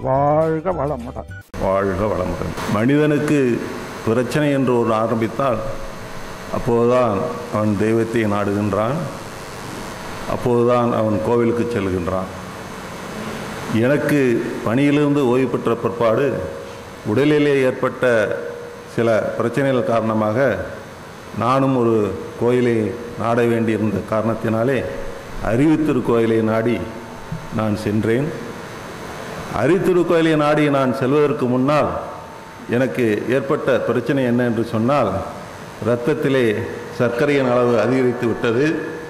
வாழ்க வளமுடன் வாழ்க வளமுடன் மனிதனுக்கு பிரச்சனை என்று ஒரு ஆரம்பித்தால் அப்போதுதான் அவன் தெய்வத்தை நாடுகின்றான் அப்போதுதான் அவன் கோவிலுக்கு செல்கின்றான் எனக்கு பணியிலிருந்து ஓய்வு பெற்ற பிற்பாடு உடலிலே ஏற்பட்ட சில பிரச்சனைகள் காரணமாக நானும் ஒரு கோயிலை நாட வேண்டியிருந்த காரணத்தினாலே அறிவுத்திருக்கோயிலை நாடி நான் சென்றேன் அரித்திருக்கோயிலை நாடி நான் செல்வதற்கு முன்னால் எனக்கு ஏற்பட்ட பிரச்சனை என்ன என்று சொன்னால் இரத்தத்திலே சர்க்கரையின் அளவு அதிகரித்து விட்டது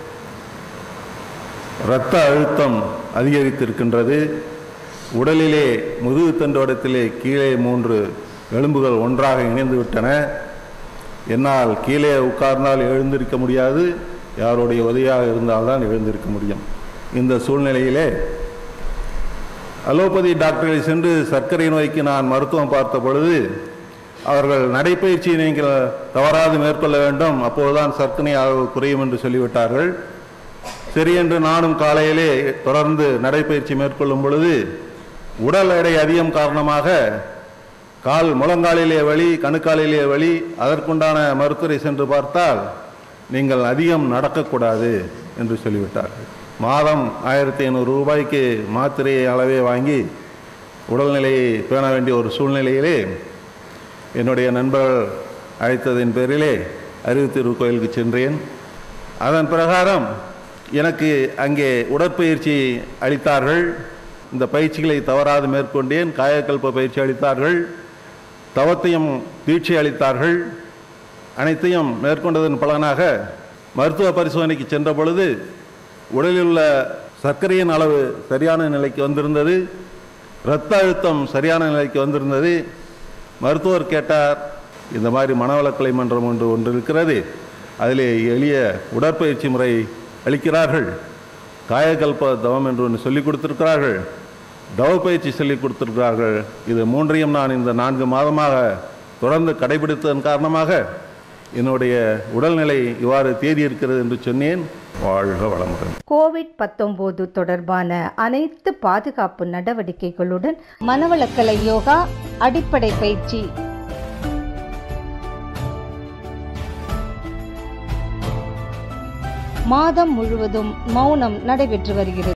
இரத்த அழுத்தம் அதிகரித்திருக்கின்றது உடலிலே முதுகு தண்டோடத்திலே கீழே மூன்று எலும்புகள் ஒன்றாக இணைந்து விட்டன என்னால் கீழே உட்கார்ந்தால் எழுந்திருக்க முடியாது யாருடைய உதவியாக இருந்தால்தான் எழுந்திருக்க முடியும் இந்த சூழ்நிலையிலே அலோபதி டாக்டரை சென்று சர்க்கரை நோய்க்கு நான் மருத்துவம் பார்த்த பொழுது அவர்கள் நடைப்பயிற்சியை நீங்கள் தவறாது மேற்கொள்ள வேண்டும் அப்போதுதான் சர்க்கரை அளவு குறையும் என்று சொல்லிவிட்டார்கள் சரி என்று நானும் காலையிலே தொடர்ந்து நடைப்பயிற்சி மேற்கொள்ளும் பொழுது உடல் எடை அதிகம் காரணமாக கால் முழங்காலிலே வலி கணுக்காலிலே வலி அதற்குண்டான மருத்துவரை சென்று பார்த்தால் நீங்கள் அதிகம் நடக்கக்கூடாது என்று சொல்லிவிட்டார்கள் மாதம் ஆயிரத்தி ஐநூறு ரூபாய்க்கு மாத்திரை அளவே வாங்கி உடல்நிலையை பேண வேண்டிய ஒரு சூழ்நிலையிலே என்னுடைய நண்பர்கள் அழைத்ததின் பேரிலே அறிவுத்திரு கோயிலுக்கு சென்றேன் அதன் பிரகாரம் எனக்கு அங்கே உடற்பயிற்சி அளித்தார்கள் இந்த பயிற்சிகளை தவறாது மேற்கொண்டேன் காயக்கல்ப பயிற்சி அளித்தார்கள் தவத்தையும் தீட்சை அளித்தார்கள் அனைத்தையும் மேற்கொண்டதன் பலனாக மருத்துவ பரிசோதனைக்கு சென்ற பொழுது உடலில் உள்ள சர்க்கரையின் அளவு சரியான நிலைக்கு வந்திருந்தது இரத்த அழுத்தம் சரியான நிலைக்கு வந்திருந்தது மருத்துவர் கேட்டார் இந்த மாதிரி மனவளக்கலை மன்றம் ஒன்று ஒன்று இருக்கிறது அதிலே எளிய உடற்பயிற்சி முறை அளிக்கிறார்கள் காயகல்ப தவம் என்று ஒன்று சொல்லிக் கொடுத்திருக்கிறார்கள் தவ பயிற்சி சொல்லிக் கொடுத்திருக்கிறார்கள் இது மூன்றையும் நான் இந்த நான்கு மாதமாக தொடர்ந்து கடைபிடித்ததன் காரணமாக என்னுடைய உடல்நிலை இவ்வாறு தேதி இருக்கிறது என்று சொன்னேன் வாழ்க வளமுடன் கோவிட் பத்தொன்பது தொடர்பான அனைத்து பாதுகாப்பு நடவடிக்கைகளுடன் மனவளக்கலை யோகா அடிப்படை பயிற்சி மாதம் முழுவதும் மௌனம் நடைபெற்று வருகிறது